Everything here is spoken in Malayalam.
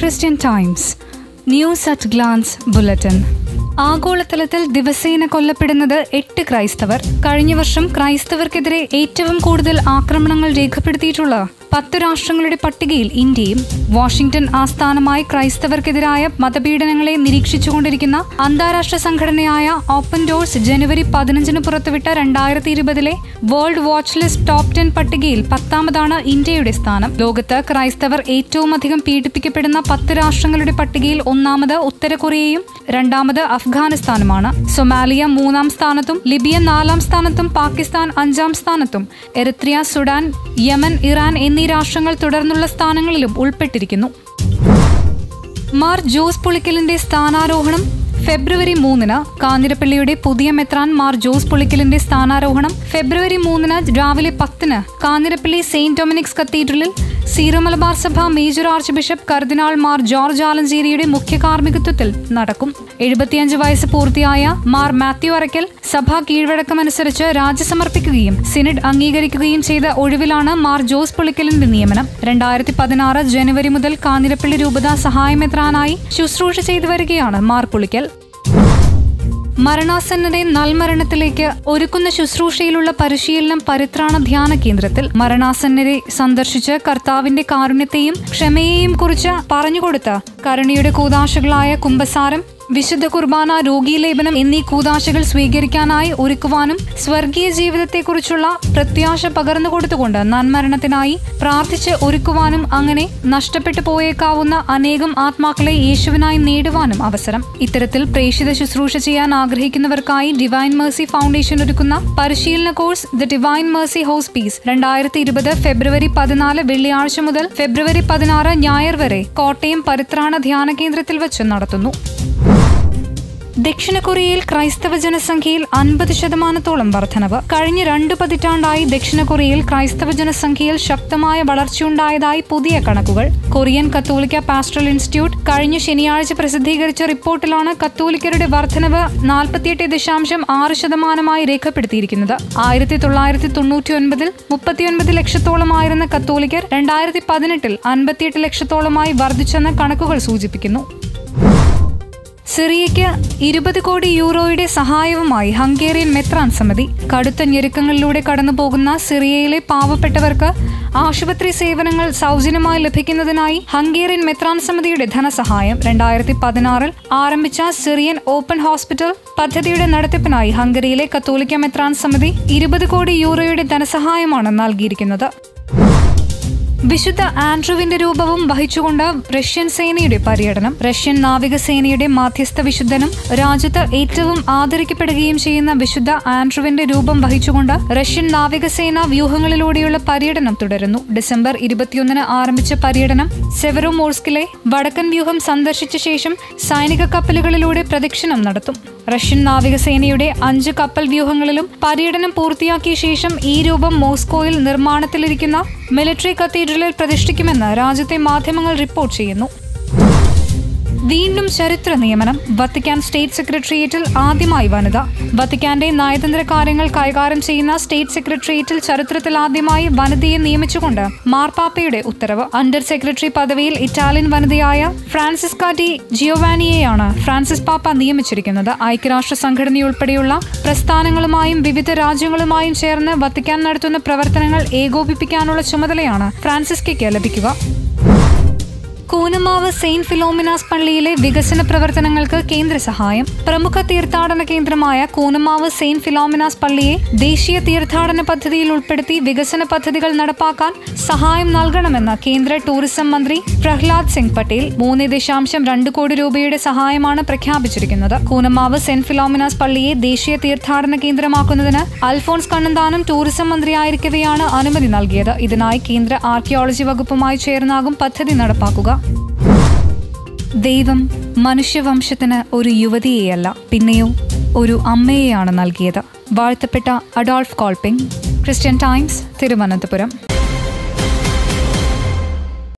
Christian Times news at glance bulletin ആഗോളതലത്തിൽ ദിവസേന കൊല്ലപ്പെടുന്നത് എട്ട് ക്രൈസ്തവർ കഴിഞ്ഞ വർഷം ക്രൈസ്തവർക്കെതിരെ ഏറ്റവും കൂടുതൽ ആക്രമണങ്ങൾ രേഖപ്പെടുത്തിയിട്ടുള്ള പത്ത് രാഷ്ട്രങ്ങളുടെ പട്ടികയിൽ ഇന്ത്യയും വാഷിംഗ്ടൺ ആസ്ഥാനമായി ക്രൈസ്തവർക്കെതിരായ മതപീഡനങ്ങളെ നിരീക്ഷിച്ചുകൊണ്ടിരിക്കുന്ന അന്താരാഷ്ട്ര സംഘടനയായ ഓപ്പൺ ഡോർസ് ജനുവരി പതിനഞ്ചിന് പുറത്തുവിട്ട രണ്ടായിരത്തി ഇരുപതിലെ world watch list top ten പട്ടികയിൽ പത്താമതാണ് ഇന്ത്യയുടെ സ്ഥാനം ലോകത്ത് ക്രൈസ്തവർ ഏറ്റവും അധികം പീഡിപ്പിക്കപ്പെടുന്ന പത്ത് രാഷ്ട്രങ്ങളുടെ പട്ടികയിൽ ഒന്നാമത് ഉത്തര കൊറിയയും രണ്ടാമത് അഫ്ഗാനിസ്ഥാനുമാണ് സൊമാലിയ മൂന്നാം സ്ഥാനത്തും ലിബിയ നാലാം സ്ഥാനത്തും പാകിസ്ഥാൻ അഞ്ചാം സ്ഥാനത്തും എറിത്രിയ സുഡാൻ യമൻ ഇറാൻ എന്നീ രാഷ്ട്രങ്ങൾ തുടർന്നുള്ള സ്ഥാനങ്ങളിലും ഉൾപ്പെട്ടിരിക്കുന്നു മാർ ജോസ് പുളിക്കലിന്റെ സ്ഥാനാരോഹണം ഫെബ്രുവരി മൂന്നിന് കാഞ്ഞിരപ്പള്ളിയുടെ പുതിയ മെത്രാൻ മാർ ജോസ് പുളിക്കലിന്റെ സ്ഥാനാരോഹണം ഫെബ്രുവരി മൂന്നിന് രാവിലെ പത്തിന് കാഞ്ഞിരപ്പള്ളി സെയിന്റ് ഡൊമിനിക്സ് കത്തീഡ്രലിൽ സീറോ മലബാർ സഭ മേജർ ആർച്ച് ബിഷപ്പ് കർദിനാൾ മാർ ജോർജ് ആലഞ്ചേരിയുടെ മുഖ്യ കാർമ്മികത്വത്തിൽ നടക്കും എഴുപത്തിയഞ്ച് വയസ്സ് പൂർത്തിയായ മാർ മാത്യു അറയ്ക്കൽ സഭാ കീഴ്വഴക്കമനുസരിച്ച് രാജി സമർപ്പിക്കുകയും സിനഡ് അംഗീകരിക്കുകയും ചെയ്ത ഒഴിവിലാണ് മാർ ജോസ് പുളിക്കലിന്റെ നിയമനം രണ്ടായിരത്തി പതിനാറ് ജനുവരി മുതൽ കാഞ്ഞിരപ്പള്ളി രൂപത സഹായമെത്രാനായി ശുശ്രൂഷ ചെയ്തു വരികയാണ് മാർ പുളിക്കൽ മരണാസന്നരെ നൽമരണത്തിലേക്ക് ഒരുക്കുന്ന ശുശ്രൂഷയിലുള്ള പരിശീലനം പരിത്രാണ ധ്യാന കേന്ദ്രത്തിൽ മരണാസന്നരെ സന്ദർശിച്ച് കർത്താവിന്റെ കാരുണ്യത്തെയും ക്ഷമയെയും കുറിച്ച് പറഞ്ഞുകൊടുത്ത കരുണയുടെ കൂതാശകളായ കുംഭസാരം വിശുദ്ധ കുർബാന രോഗീലേപനം എന്നീ കൂതാശകൾ സ്വീകരിക്കാനായി ഒരുക്കുവാനും സ്വർഗീയ ജീവിതത്തെക്കുറിച്ചുള്ള പ്രത്യാശ പകർന്നു കൊടുത്തുകൊണ്ട് നന്മരണത്തിനായി പ്രാർത്ഥിച്ച് ഒരുക്കുവാനും അങ്ങനെ നഷ്ടപ്പെട്ടു പോയേക്കാവുന്ന അനേകം ആത്മാക്കളെ യേശുവിനായി നേടുവാനും അവസരം ഇത്തരത്തിൽ പ്രേക്ഷിത ശുശ്രൂഷ ചെയ്യാൻ ആഗ്രഹിക്കുന്നവർക്കായി ഡിവൈൻ മേഴ്സി ഫൗണ്ടേഷൻ ഒരുക്കുന്ന പരിശീലന course the divine mercy house peace രണ്ടായിരത്തി ഇരുപത് ഫെബ്രുവരി പതിനാല് വെള്ളിയാഴ്ച മുതൽ ഫെബ്രുവരി പതിനാറ് ഞായർ വരെ കോട്ടയം പരിത്രാണ ധ്യാന കേന്ദ്രത്തിൽ വെച്ച് നടത്തുന്നു ദക്ഷിണ കൊറിയയിൽ ക്രൈസ്തവ ജനസംഖ്യയിൽ അൻപത് ശതമാനത്തോളം വർധനവ് കഴിഞ്ഞ രണ്ട് പതിറ്റാണ്ടായി ദക്ഷിണ കൊറിയയിൽ ക്രൈസ്തവ ജനസംഖ്യയിൽ ശക്തമായ വളർച്ചയുണ്ടായതായി പുതിയ കണക്കുകൾ കൊറിയൻ കത്തോലിക്ക പാസ്റ്ററൽ ഇൻസ്റ്റിറ്റ്യൂട്ട് കഴിഞ്ഞ ശനിയാഴ്ച പ്രസിദ്ധീകരിച്ച റിപ്പോർട്ടിലാണ് കത്തോലിക്കരുടെ വർധനവ് നാൽപ്പത്തിയെട്ട് ദശാംശം ആറ് ശതമാനമായി രേഖപ്പെടുത്തിയിരിക്കുന്നത് ആയിരത്തി തൊള്ളായിരത്തി തൊണ്ണൂറ്റി ഒൻപതിൽ മുപ്പത്തിയൊൻപത് ലക്ഷത്തോളമായിരുന്ന കത്തോലിക്കർ രണ്ടായിരത്തി പതിനെട്ടിൽ അൻപത്തിയെട്ട് ലക്ഷത്തോളമായി വർദ്ധിച്ചെന്ന് കണക്കുകൾ സൂചിപ്പിക്കുന്നു സിറിയയ്ക്ക് ഇരുപത് കോടി യൂറോയുടെ സഹായവുമായി ഹംഗേറിയൻ മെത്രാൻ സമിതി കടുത്ത ഞെരുക്കങ്ങളിലൂടെ കടന്നുപോകുന്ന സിറിയയിലെ പാവപ്പെട്ടവർക്ക് ആശുപത്രി സേവനങ്ങൾ സൗജന്യമായി ലഭിക്കുന്നതിനായി ഹംഗേറിയൻ മെത്രാൻ സമിതിയുടെ ധനസഹായം രണ്ടായിരത്തി പതിനാറിൽ ആരംഭിച്ച സിറിയൻ ഓപ്പൺ ഹോസ്പിറ്റൽ പദ്ധതിയുടെ നടത്തിപ്പിനായി ഹംഗറിയിലെ കത്തോലിക്ക മെത്രാൻ സമിതി ഇരുപത് കോടി യൂറോയുടെ ധനസഹായമാണ് നൽകിയിരിക്കുന്നത് വിശുദ്ധ ആൻഡ്രുവിന്റെ രൂപവും വഹിച്ചുകൊണ്ട് റഷ്യൻ സേനയുടെ പര്യടനം റഷ്യൻ നാവികസേനയുടെ മാധ്യസ്ഥ വിശുദ്ധനും രാജ്യത്ത് ഏറ്റവും ആദരിക്കപ്പെടുകയും ചെയ്യുന്ന വിശുദ്ധ ആൻഡ്രുവിന്റെ രൂപം വഹിച്ചുകൊണ്ട് റഷ്യൻ നാവികസേന വ്യൂഹങ്ങളിലൂടെയുള്ള പര്യടനം തുടരുന്നു ഡിസംബർ ഇരുപത്തിയൊന്നിന് ആരംഭിച്ച പര്യടനം സെവറോമോർസ്കിലെ വടക്കൻ വ്യൂഹം സന്ദർശിച്ച ശേഷം സൈനിക കപ്പലുകളിലൂടെ പ്രദക്ഷിണം നടത്തും റഷ്യൻ നാവികസേനയുടെ അഞ്ച് കപ്പൽ വ്യൂഹങ്ങളിലും പര്യടനം പൂർത്തിയാക്കിയ ശേഷം ഈ രൂപം മോസ്കോയിൽ നിർമ്മാണത്തിലിരിക്കുന്ന മിലിറ്ററി കത്തീഡ്രലിൽ പ്രതിഷ്ഠിക്കുമെന്ന് രാജ്യത്തെ മാധ്യമങ്ങൾ റിപ്പോർട്ട് ചെയ്യുന്നു വീണ്ടും ചരിത്ര നിയമനം വത്തിക്കാൻ സ്റ്റേറ്റ് സെക്രട്ടേറിയറ്റിൽ ആദ്യമായി വനിത വത്തിക്കാന്റെ നയതന്ത്ര കാര്യങ്ങൾ കൈകാര്യം ചെയ്യുന്ന സ്റ്റേറ്റ് സെക്രട്ടേറിയറ്റിൽ ചരിത്രത്തിൽ ആദ്യമായി വനിതയെ നിയമിച്ചുകൊണ്ട് മാർപ്പാപ്പയുടെ ഉത്തരവ് അണ്ടർ സെക്രട്ടറി പദവിയിൽ ഇറ്റാലിയൻ വനിതയായ ഫ്രാൻസിസ്ക ഡി ജിയോവാനിയെയാണ് ഫ്രാൻസിസ് പാപ്പ നിയമിച്ചിരിക്കുന്നത് ഐക്യരാഷ്ട്ര സംഘടനയുൾപ്പെടെയുള്ള പ്രസ്ഥാനങ്ങളുമായും വിവിധ രാജ്യങ്ങളുമായും ചേർന്ന് വത്തിക്കാൻ നടത്തുന്ന പ്രവർത്തനങ്ങൾ ഏകോപിപ്പിക്കാനുള്ള ചുമതലയാണ് ഫ്രാൻസിസ്കയ്ക്ക് ലഭിക്കുക കൂനമാവ് സെയിന്റ് ഫിലോമിനാസ് പള്ളിയിലെ വികസന പ്രവർത്തനങ്ങൾക്ക് കേന്ദ്ര സഹായം പ്രമുഖ തീർത്ഥാടന കേന്ദ്രമായ കൂനമാവ് സെയിന്റ് ഫിലോമിനാസ് പള്ളിയെ ദേശീയ തീർത്ഥാടന പദ്ധതിയിൽ ഉൾപ്പെടുത്തി വികസന പദ്ധതികൾ നടപ്പാക്കാൻ സഹായം നൽകണമെന്ന് കേന്ദ്ര ടൂറിസം മന്ത്രി പ്രഹ്ലാദ് സിംഗ് പട്ടേൽ മൂന്ന് ദശാംശം രണ്ട് കോടി രൂപയുടെ സഹായമാണ് പ്രഖ്യാപിച്ചിരിക്കുന്നത് കൂനമാവ് സെന്റ് ഫിലോമിനാസ് പള്ളിയെ ദേശീയ തീർത്ഥാടന കേന്ദ്രമാക്കുന്നതിന് അൽഫോൺസ് കണ്ണന്താനം ടൂറിസം മന്ത്രിയായിരിക്കവെയാണ് അനുമതി നൽകിയത് ഇതിനായി കേന്ദ്ര ആർക്കിയോളജി വകുപ്പുമായി ചേർന്നാകും പദ്ധതി നടപ്പാക്കുക ദൈവം മനുഷ്യവംശത്തിന് ഒരു യുവതിയെയല്ല പിന്നെയോ ഒരു അമ്മയെയാണ് നൽകിയത് വാഴ്ത്തപ്പെട്ട Adolph Kolping Christian Times Thiruvananthapuram